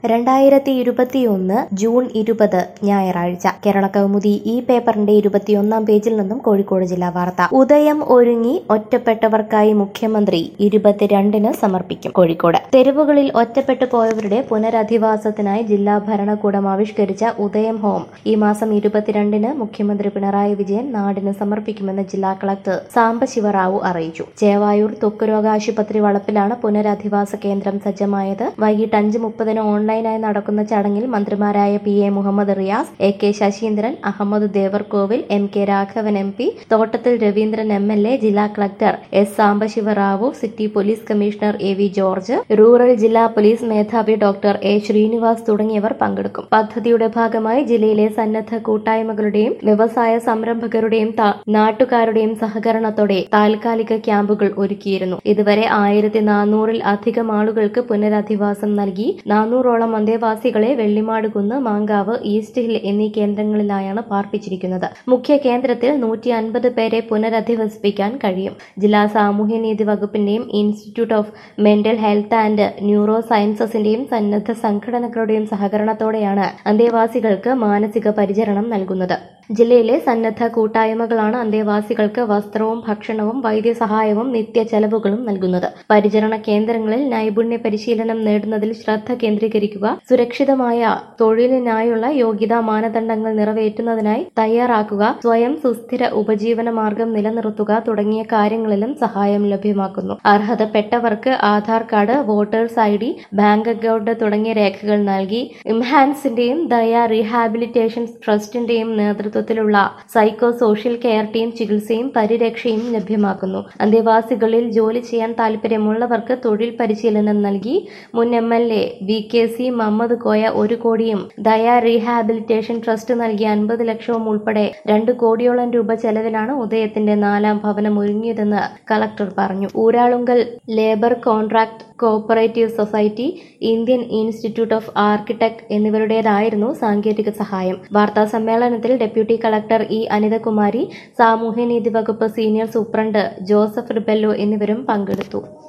രണ്ടായിരത്തി ഇരുപത്തിയൊന്ന് ജൂൺ ഇരുപത് ഞായറാഴ്ച കേരള കൗമുദി ഈ പേപ്പറിന്റെ ഇരുപത്തിയൊന്നാം പേജിൽ നിന്നും കോഴിക്കോട് ജില്ലാ വാർത്ത ഉദയം ഒരുങ്ങി ഒറ്റപ്പെട്ടവർക്കായി മുഖ്യമന്ത്രി ഇരുപത്തിരണ്ടിന് സമർപ്പിക്കും കോഴിക്കോട് തെരുവുകളിൽ ഒറ്റപ്പെട്ടു പോയവരുടെ പുനരധിവാസത്തിനായി ജില്ലാ ഭരണകൂടം ആവിഷ്കരിച്ച ഉദയം ഹോം ഈ മാസം ഇരുപത്തിരണ്ടിന് മുഖ്യമന്ത്രി പിണറായി വിജയൻ നാടിന് സമർപ്പിക്കുമെന്ന് ജില്ലാ കളക്ടർ സാംബശിവറാവു അറിയിച്ചു ചേവായൂർ ത്വക്കുരോഗ ആശുപത്രി വളപ്പിലാണ് പുനരധിവാസ കേന്ദ്രം സജ്ജമായത് വൈകിട്ട് അഞ്ച് മുപ്പതിന് ഓൺലൈനായി നടക്കുന്ന ചടങ്ങിൽ മന്ത്രിമാരായ P A Muhammad Riyas A K Saseendran Ahammed Devarkovil M K Raghavan M P Thottathil Raveendran M L A ജില്ലാ collector S Sambasiva Rao city police commissioner A V George rural ജില്ലാ പോലീസ് മേധാവി ഡോക്ടർ എ ശ്രീനിവാസ് തുടങ്ങിയവർ പങ്കെടുക്കും പദ്ധതിയുടെ ഭാഗമായി ജില്ലയിലെ സന്നദ്ധ കൂട്ടായ്മകളുടെയും വ്യവസായ സംരംഭകരുടെയും ത- നാട്ടുകാരുടെയും സഹകരണത്തോടെ താൽക്കാലിക ക്യാമ്പുകൾ ഒരുക്കിയിരുന്നു ഇതുവരെ ആയിരത്തി നാനൂറിൽ അധികം ആളുകൾക്ക് പുനരധിവാസം നൽകി നാനൂറോളം അന്തേവാസികളെ വെള്ളിമാടുകുന്ന് മാങ്കാവ് ഈസ്റ്റ് ഹിൽ എന്നീ കേന്ദ്രങ്ങളിലായാണ് പാർപ്പിച്ചിരിക്കുന്നത് മുഖ്യ കേന്ദ്രത്തിൽ നൂറ്റി അൻപത് പേരെ പുനരധിവസിപ്പിക്കാൻ കഴിയും ജില്ലാ സാമൂഹ്യനീതി വകുപ്പിന്റെയും institute of mental health and neuro സയൻസസിന്റെയും സന്നദ്ധ സംഘടനകളുടെയും സഹകരണത്തോടെയാണ് അന്തേവാസികൾക്ക് മാനസിക പരിചരണം നൽകുന്നത് ജില്ലയിലെ സന്നദ്ധ കൂട്ടായ്മകളാണ് അന്തേവാസികൾക്ക് വസ്ത്രവും ഭക്ഷണവും വൈദ്യസഹായവും നിത്യ ചെലവുകളും നൽകുന്നത് പരിചരണ കേന്ദ്രങ്ങളിൽ നൈപുണ്യ പരിശീലനം നേടുന്നതിൽ ശ്രദ്ധ കേന്ദ്രീകരിക്കുക സുരക്ഷിതമായ തൊഴിലിനായുള്ള യോഗ്യതാ മാനദണ്ഡങ്ങൾ നിറവേറ്റുന്നതിനായി തയ്യാറാക്കുക സ്വയം സുസ്ഥിര ഉപജീവന മാർഗം നിലനിർത്തുക തുടങ്ങിയ കാര്യങ്ങളിലും സഹായം ലഭ്യമാക്കുന്നു അർഹതപ്പെട്ടവർക്ക് Aadhaar card voters I D bank account തുടങ്ങിയ രേഖകൾ നൽകി ഇംഹാൻസിന്റെയും ദയ റീഹാബിലിറ്റേഷൻ ട്രസ്റ്റിന്റെയും നേതൃത്വത്തിലുള്ള സൈക്കോ സോഷ്യൽ കെയർ ടീം ചികിത്സയും പരിരക്ഷയും ലഭ്യമാക്കുന്നു അന്തേവാസികളിൽ ജോലി ചെയ്യാൻ താല്പര്യമുള്ളവർക്ക് തൊഴിൽ പരിശീലനം നൽകി മുൻ M L A V K C Muhammad Koya ഒരു കോടിയും ദയ റീഹാബിലിറ്റേഷൻ ട്രസ്റ്റ് നൽകിയ അൻപത് ലക്ഷവും ഉൾപ്പെടെ രണ്ട് കോടിയോളം രൂപ ചെലവിലാണ് ഉദയത്തിന്റെ നാലാം ഭവനം ഒരുങ്ങിയതെന്ന് കളക്ടർ പറഞ്ഞു Uralungal labour contract cooperative society Indian institute of architect എന്നിവരുടേതായിരുന്നു സാങ്കേതിക സഹായം വാർത്താ സമ്മേളനത്തിൽ ഡെപ്യൂട്ടി കളക്ടർ ഇ അനിതകുമാരി സാമൂഹ്യനീതി വകുപ്പ് സീനിയർ സൂപ്രണ്ട് ജോസഫ് റിബെല്ലോ എന്നിവരും പങ്കെടുത്തു